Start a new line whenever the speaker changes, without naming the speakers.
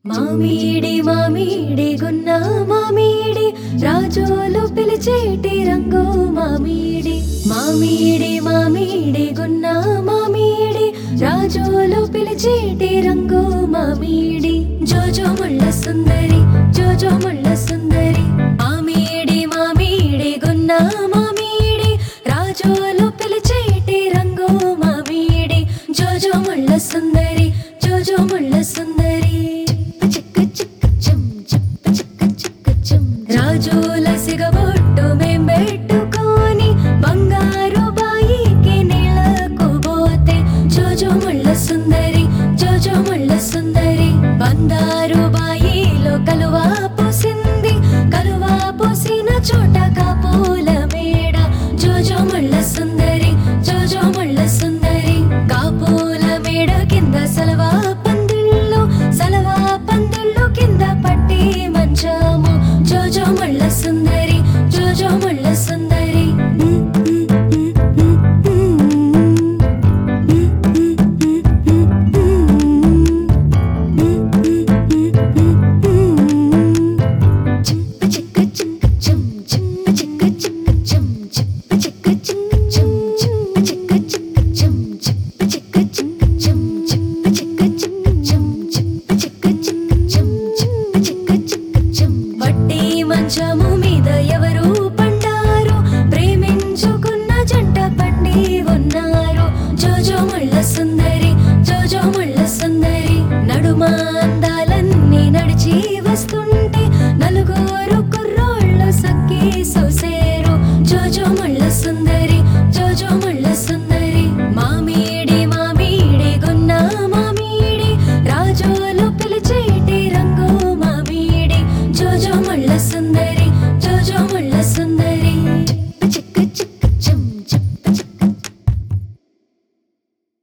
మామిడి మామిడి గున్న మామిడి రాజోలు పిలిచేటి రంగు మామిడి మామిడి మామిడి గున్న మామిడి రాజోలు పిలిచేటి రంగు మామిడి జోజో ముళ్ళ సుందరి జోజో ముళ్ళ సుందరి మామిడి మామిడి గున్న మామిడి రాజోలు పిలిచేటి రంగు మామిడి జోజో ముళ్ళ సుందరి జోజో ముళ్ళ సుందరి చిక్క చిక్క చం చిక్క చిక్క చిక్క చం రాజుల సిగబొట్టు మేం పెట్టుకొని బంగారు బాయికి నీళ్ళకు పోతే జోజో ముళ్ళ సుందరి జోజో ముళ్ళ సుందరి బందారు బాయిలో కలువా పోసింది కలువా పోసిన చోట కాపూల మేడ జోజో ముళ్ళ సుందరి జోజో ముళ్ళ సుందరి కాపూల మేడ కింద సలవా పందిళ్ళు సలవా పందిళ్ళు కింద పట్టి మంచము జోజో ముళ్ళ సుందరి జోజో ముళ్ళ సుందరి చిప్ప చిక్క చిక్క చం చిప్ప చిక్క చిక్క చం చిప్ప చిక్క చిక్క చం చిప్ప చిక్క చిక్క చం చిప్ప చిక్క చిక్క చం చిప్ప చిక్క చిక్క చం చిప్ప చిక్క చిక్క చం చిప్ప చిక్క చిక్క చం వట్టి మంచము మీద ఎవరు పండారు ప్రేమించుకున్న జంట పండి ఉన్నారు జోజో ముళ్ళ సుందరి జోజో ముళ్ళ సుందరి నడుమ అందాలన్నీ నడిచి వస్తుంటే నలుగురు